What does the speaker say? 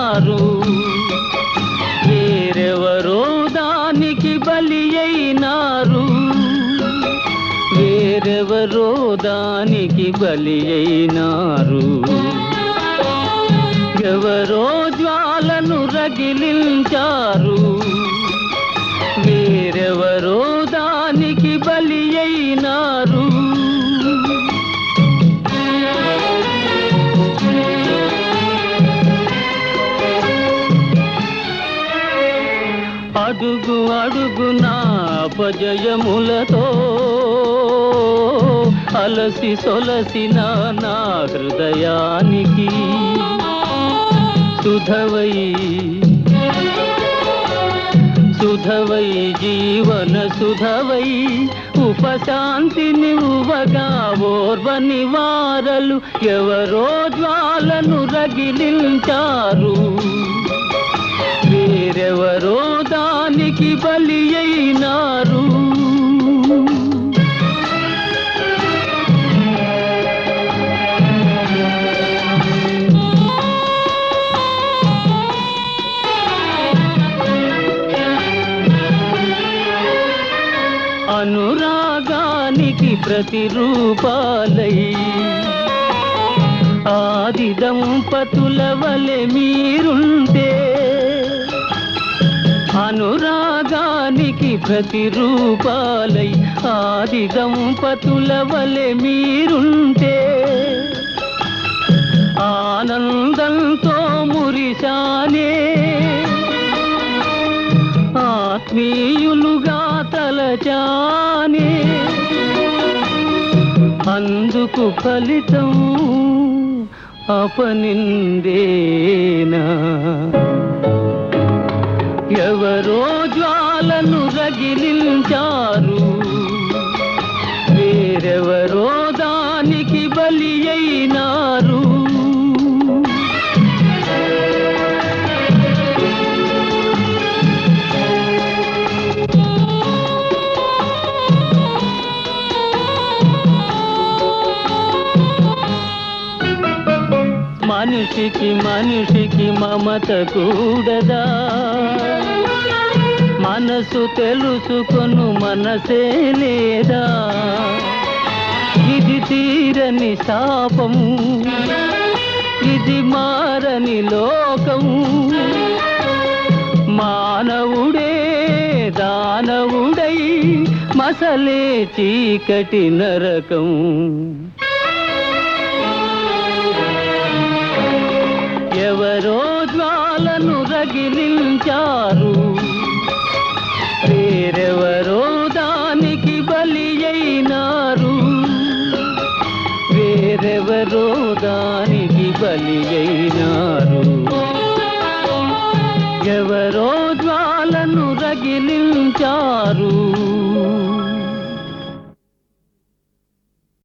అయినారు వేరెవరో దానికి బలి అయినారు వేరెవరో దానికి బలి అయినారు ఎవరో జ్వాలను రగిలించారు వేరెవరో దానికి బలి అయినారు అడుగు అడుగున అపజయములతో అలసి సొలసిన నా హృదయానికి సుధవై సుధవై జీవన సుధవై ఉపశాంతిని ఉవగా ఓర్వని వారలు ఎవరో జ్వాలను రగిలించారు వేరెవరో దానికి బలి అయినారు అనురాగానికి ప్రతిరూపాలై ఆది దంపతుల వలె మీరుంటే అనురాగానికి ప్రతిరూపాలై ఆది దంపతుల వలె మీరుంటే ఆనందంతో మురిశానే ఆత్మీయులుగా తలచానే అందుకు ఫలితం అపనిందేనా ఎవరో జ్వాలను రగిలించారు వేరెవరో దానికి బలి అయినారు మనిషికి మనిషికి మమత కూడదా మనసు తెలుసుకొను మనసే లేదా ఇది తీరని శాపం ఇది మారని లోకం మానవుడే దానవుడై మసలే చీకటి నరకం ఎవరో జ్వాలను రగిలించారు వేరెవరో దానికి బలి అయినారు వేరెవరో దానికి బలి అయినారు